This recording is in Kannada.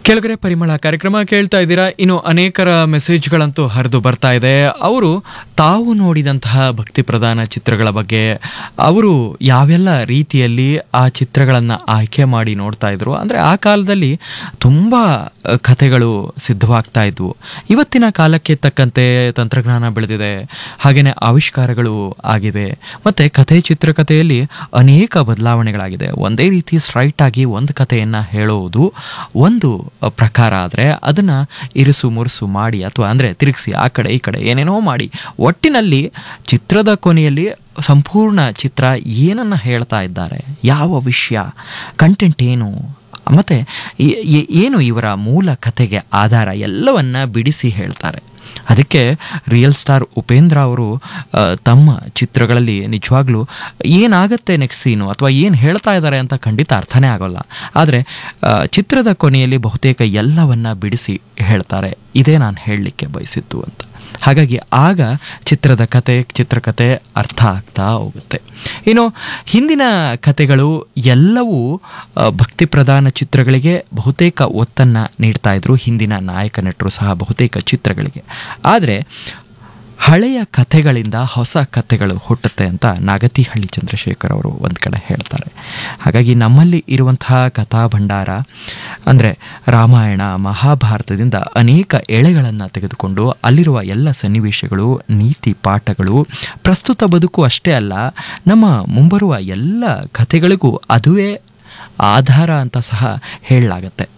ಕೆಳಗಡೆ ಪರಿಮಳ ಕಾರ್ಯಕ್ರಮ ಕೇಳ್ತಾ ಇದ್ದೀರಾ ಇನ್ನು ಅನೇಕರ ಮೆಸೇಜ್ಗಳಂತೂ ಹರಿದು ಬರ್ತಾ ಇದೆ ಅವರು ತಾವು ನೋಡಿದಂತಹ ಭಕ್ತಿ ಪ್ರಧಾನ ಚಿತ್ರಗಳ ಬಗ್ಗೆ ಅವರು ಯಾವೆಲ್ಲ ರೀತಿಯಲ್ಲಿ ಆ ಚಿತ್ರಗಳನ್ನು ಆಯ್ಕೆ ಮಾಡಿ ನೋಡ್ತಾ ಇದ್ರು ಅಂದರೆ ಆ ಕಾಲದಲ್ಲಿ ತುಂಬ ಕಥೆಗಳು ಸಿದ್ಧವಾಗ್ತಾ ಇದ್ವು ಇವತ್ತಿನ ಕಾಲಕ್ಕೆ ತಕ್ಕಂತೆ ತಂತ್ರಜ್ಞಾನ ಬೆಳೆದಿದೆ ಹಾಗೆಯೇ ಆವಿಷ್ಕಾರಗಳು ಆಗಿವೆ ಮತ್ತು ಕಥೆ ಚಿತ್ರಕಥೆಯಲ್ಲಿ ಅನೇಕ ಬದಲಾವಣೆಗಳಾಗಿದೆ ಒಂದೇ ರೀತಿ ಸ್ಟ್ರೈಟ್ ಆಗಿ ಒಂದು ಕಥೆಯನ್ನು ಹೇಳೋದು ಒಂದು ಪ್ರಕಾರ ಆದರೆ ಅದನ್ನು ಇರಿಸು ಮುರುಸು ಮಾಡಿ ಅಥವಾ ಅಂದರೆ ತಿರುಗಿಸಿ ಆ ಕಡೆ ಈ ಕಡೆ ಏನೇನೋ ಮಾಡಿ ಒಟ್ಟಿನಲ್ಲಿ ಚಿತ್ರದ ಕೊನೆಯಲ್ಲಿ ಸಂಪೂರ್ಣ ಚಿತ್ರ ಏನನ್ನು ಹೇಳ್ತಾ ಇದ್ದಾರೆ ಯಾವ ವಿಷಯ ಕಂಟೆಂಟ್ ಏನು ಮತ್ತು ಏನು ಇವರ ಮೂಲ ಕಥೆಗೆ ಆಧಾರ ಎಲ್ಲವನ್ನ ಬಿಡಿಸಿ ಹೇಳ್ತಾರೆ ಅದಕ್ಕೆ ರಿಯಲ್ ಸ್ಟಾರ್ ಉಪೇಂದ್ರ ಅವರು ಆ, ತಮ್ಮ ಚಿತ್ರಗಳಲ್ಲಿ ನಿಜವಾಗ್ಲೂ ಏನಾಗತ್ತೆ ನೆಕ್ಸ್ಟ್ ಸೀನು ಅಥವಾ ಏನು ಹೇಳ್ತಾ ಇದ್ದಾರೆ ಅಂತ ಖಂಡಿತ ಅರ್ಥನೇ ಆಗೋಲ್ಲ ಆದರೆ ಆ, ಚಿತ್ರದ ಕೊನೆಯಲ್ಲಿ ಬಹುತೇಕ ಎಲ್ಲವನ್ನ ಬಿಡಿಸಿ ಹೇಳ್ತಾರೆ ಇದೇ ನಾನು ಹೇಳಲಿಕ್ಕೆ ಬಯಸಿದ್ದು ಅಂತ ಹಾಗಾಗಿ ಆಗ ಚಿತ್ರದ ಕತೆ ಚಿತ್ರಕಥೆ ಅರ್ಥ ಆಗ್ತಾ ಹೋಗುತ್ತೆ ಇನ್ನು ಹಿಂದಿನ ಕತೆಗಳು ಎಲ್ಲವೂ ಆ, ಭಕ್ತಿ ಪ್ರಧಾನ ಚಿತ್ರಗಳಿಗೆ ಬಹುತೇಕ ಒತ್ತನ್ನು ನೀಡ್ತಾ ಇದ್ರು ಹಿಂದಿನ ನಾಯಕ ನಟರು ಸಹ ಬಹುತೇಕ ಚಿತ್ರಗಳಿಗೆ ಆದರೆ ಹಳೆಯ ಕಥೆಗಳಿಂದ ಹೊಸ ಕಥೆಗಳು ಹುಟ್ಟುತ್ತೆ ಅಂತ ನಾಗತಿಹಳ್ಳಿ ಚಂದ್ರಶೇಖರ್ ಅವರು ಒಂದು ಕಡೆ ಹೇಳ್ತಾರೆ ಹಾಗಾಗಿ ನಮ್ಮಲ್ಲಿ ಇರುವಂತಹ ಕಥಾ ಭಂಡಾರ ಅಂದರೆ ರಾಮಾಯಣ ಮಹಾಭಾರತದಿಂದ ಅನೇಕ ಎಳೆಗಳನ್ನು ತೆಗೆದುಕೊಂಡು ಅಲ್ಲಿರುವ ಎಲ್ಲ ಸನ್ನಿವೇಶಗಳು ನೀತಿ ಪಾಠಗಳು ಪ್ರಸ್ತುತ ಬದುಕು ಅಷ್ಟೇ ಅಲ್ಲ ನಮ್ಮ ಮುಂಬರುವ ಎಲ್ಲ ಕಥೆಗಳಿಗೂ ಅದುವೇ ಆಧಾರ ಅಂತ ಸಹ ಹೇಳಲಾಗತ್ತೆ